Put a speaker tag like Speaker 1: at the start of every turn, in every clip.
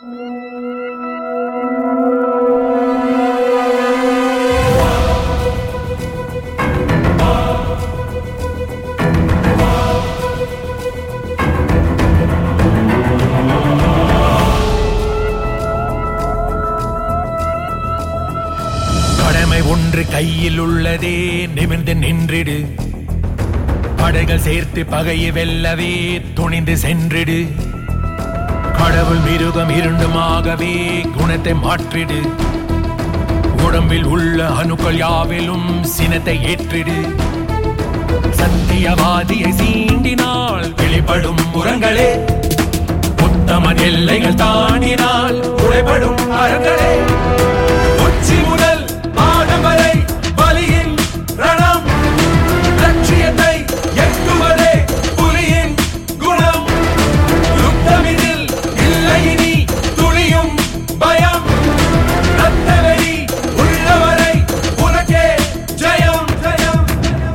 Speaker 1: கடமை ஒன்று கையில் உள்ளதே நிமிர்ந்து நின்றிடு படைகள் சேர்த்து பகையை வெல்லவே துணிந்து சென்றிடு கடவுள் மிருகம் இரண்டுமாகவே குணத்தை மாற்றிடு உடம்பில் உள்ள அணுக்கள் யாவிலும் சினத்தை ஏற்றிடு சத்தியவாதியை சீண்டினால் வெளிப்படும் முரங்களே உத்தமன் எல்லைகள் தாண்டினால் உடைபடும் அறங்களே உச்சி முதல் பாடம் வரை பலியின் ரணம் லட்சியத்தை எட்டுவதே புலியின் குணம் யுத்தமிதில் இல்லை இனி துளியும் பயம் ரத்தவெறி உள்ளவரை உனக்கே ஜெயம் ஜெயம்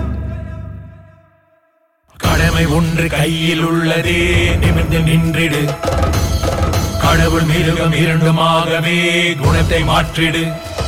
Speaker 1: கடமை ஒன்று கையில் உள்ளதே நிமிர்ந்து நின்றிடு கடவுள் மிருகம் இரண்டுமாகவே குணத்தை மாற்றிடு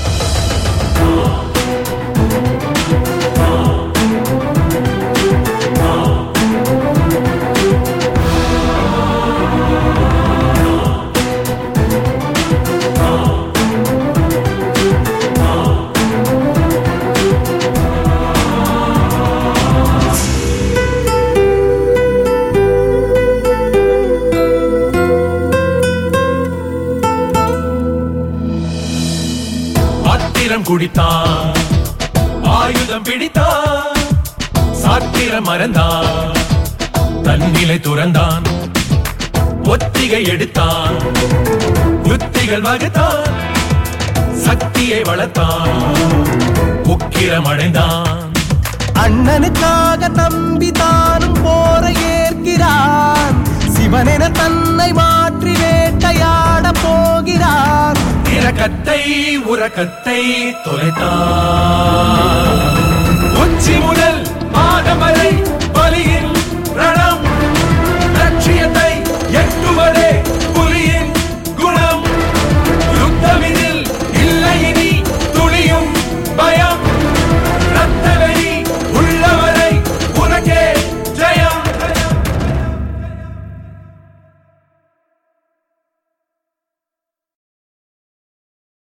Speaker 1: ஆத்திரம் குடித்தான் ஆயுதம் பிடித்தான் சாத்திரம் மறந்தான் தன்னிலை துறந்தான் ஒத்திகை எடுத்தான் யுத்திகள் வகுத்தான் சக்தியை வளர்த்தான் உக்கிரம் அடைந்தான்
Speaker 2: அண்ணனுக்காக தம்பி தானும் போர ஏற்கிறான் சிவனென தன்னை மாற்றி வேட்டையாட போகிறான்
Speaker 1: இரக்கத்தை உறக்கத்தை தொலைத்தான் உச்சி முதல்